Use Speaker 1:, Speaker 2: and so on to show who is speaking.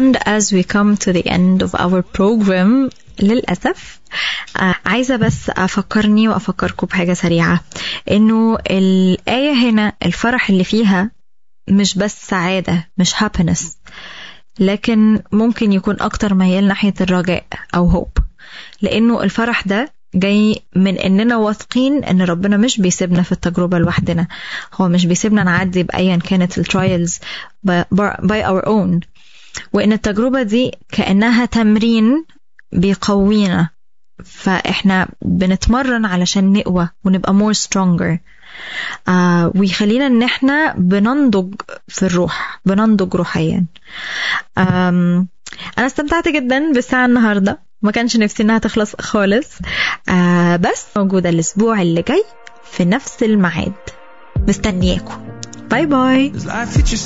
Speaker 1: And as we come to the end of our program للأسف آه عايزة بس أفكرني وأفكركم بحاجة سريعة إنه الآية هنا الفرح اللي فيها مش بس سعادة مش happiness لكن ممكن يكون أكتر ميال ناحية الرجاء أو hope لأنه الفرح ده جاي من اننا واثقين ان ربنا مش بيسيبنا في التجربه لوحدنا هو مش بيسيبنا نعدي بايا كانت الترايلز باي اور اون وان التجربه دي كانها تمرين بيقوينا فاحنا بنتمرن علشان نقوى ونبقى more stronger آه ويخلينا ان احنا بننضج في الروح بننضج روحيا انا استمتعت جدا بالساعه النهارده ما كانش نفسي انها تخلص خالص آه بس موجودة الاسبوع اللي جاي في نفس الميعاد مستنياكم باي باي